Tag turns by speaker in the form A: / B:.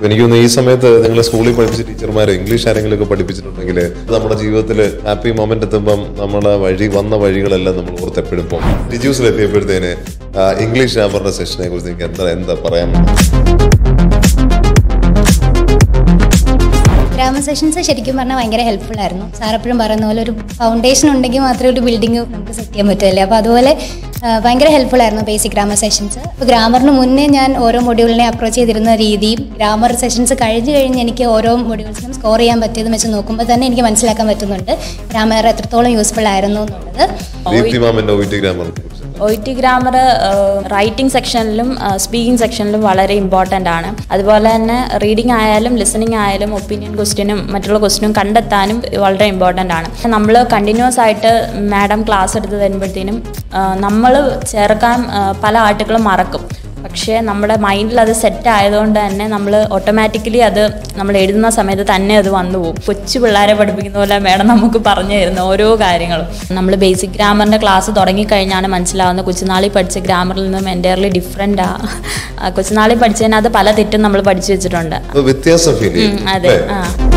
A: എനിക്ക് തോന്നുന്നു ഈ സമയത്ത് നിങ്ങൾ സ്കൂളിൽ പഠിപ്പിച്ച ടീച്ചർമാരെ ഇംഗ്ലീഷ് ആരെങ്കിലും ഒക്കെ പഠിപ്പിച്ചിട്ടുണ്ടെങ്കിൽ നമ്മുടെ ജീവിതത്തിൽ ഹാപ്പി മൊമെന്റ് എത്തുമ്പം നമ്മളെ വഴി വന്ന വഴികളെല്ലാം നമ്മൾ ഓർത്ത് എപ്പോഴും പോകും രിജ്യൂസിലെത്തിയപ്പോഴത്തേന് ഇംഗ്ലീഷ് ഗ്രാമറിന്റെ സെഷനെ കുറിച്ച് എനിക്ക് എന്താ എന്താ പറയാൻ
B: ഗ്രാമ സെഷൻസ് ശരിക്കും പറഞ്ഞാൽ ഭയങ്കര ഹെൽപ്ഫുൾ ആയിരുന്നു സാർ എപ്പോഴും പറയുന്ന പോലെ ഒരു ഫൗണ്ടേഷൻ ഉണ്ടെങ്കിൽ മാത്രമേ ഒരു ബിൽഡിംഗ് നമുക്ക് സെറ്റ് ചെയ്യാൻ പറ്റുമല്ലേ അപ്പോൾ അതുപോലെ ആ, ഭയങ്കര ഹെൽപ്ഫുൾ ആയിരുന്നു ബേസിക് ഗ്രാമർ സെഷൻസ് അപ്പോൾ ഗ്രാമറിന് മുന്നേ ഞാൻ ഓരോ മൊഡ്യൂളിനെ അപ്രോച്ച് ചെയ്തിരുന്ന രീതിയും ഗ്രാമർ സെഷൻസ് കഴിഞ്ഞ് കഴിഞ്ഞ് എനിക്ക് ഓരോ മൊഡ്യൂൾസിനും സ്കോർ ചെയ്യാൻ പറ്റിയതും വെച്ച് നോക്കുമ്പോൾ തന്നെ എനിക്ക് മനസ്സിലാക്കാൻ പറ്റുന്നുണ്ട് ഗ്രാമർ എത്രത്തോളം യൂസ്ഫുൾ ആയിരുന്നു എന്നുള്ളത്
A: ദീപ്തി മാമിന്റെ ഒ ടി ഗ്രാമറിനെ കുറിച്ച്
C: ഒ ടി ഗ്രാമർ റൈറ്റിംഗ് സെക്ഷനിലും സ്പീക്കിംഗ് സെക്ഷനിലും വളരെ ഇമ്പോർട്ടൻ്റ് ആണ് അതുപോലെ തന്നെ റീഡിംഗ് ആയാലും ലിസണിങ് ആയാലും ഒപ്പീനിയൻ ക്വസ്റ്റ്യനും മറ്റുള്ള ക്വസ്റ്റ്യനും കണ്ടെത്താനും വളരെ ഇമ്പോർട്ടൻ്റ് ആണ് നമ്മൾ കണ്ടിന്യൂസ് ആയിട്ട് മാഡം ക്ലാസ് എടുത്ത് തരുമ്പോഴത്തേനും നമ്മൾ ചേർക്കാൻ ആ, പല ആർട്ടുകളും മറക്കും പക്ഷേ നമ്മുടെ മൈൻഡിൽ അത് സെറ്റ് ആയതുകൊണ്ട് തന്നെ നമ്മൾ ഓട്ടോമാറ്റിക്കലി അത് നമ്മൾ എഴുതുന്ന സമയത്ത് തന്നെ അത് വന്നു പോകും കൊച്ചു പിള്ളേരെ പഠിപ്പിക്കുന്ന പോലെ വേണം നമുക്ക് പറഞ്ഞു തരുന്ന ഓരോ കാര്യങ്ങളും നമ്മൾ ബേസിക് ഗ്രാമറിൻ്റെ ക്ലാസ് തുടങ്ങിക്കഴിഞ്ഞാണ് മനസ്സിലാവുന്നത് കൊച്ചുനാളിൽ പഠിച്ച ഗ്രാമറിൽ നിന്നും എൻ്റയർലി ഡിഫറെൻറ്റാണ് കൊച്ചുനാളിൽ പഠിച്ചതിനകത്ത് പല തെറ്റും നമ്മൾ പഠിച്ചു വെച്ചിട്ടുണ്ട്
A: അത് വ്യത്യാസം ഫീൽ
C: ഉം,
A: ചെയ്യും
C: അതെ
A: അല്ലേ?
C: ആ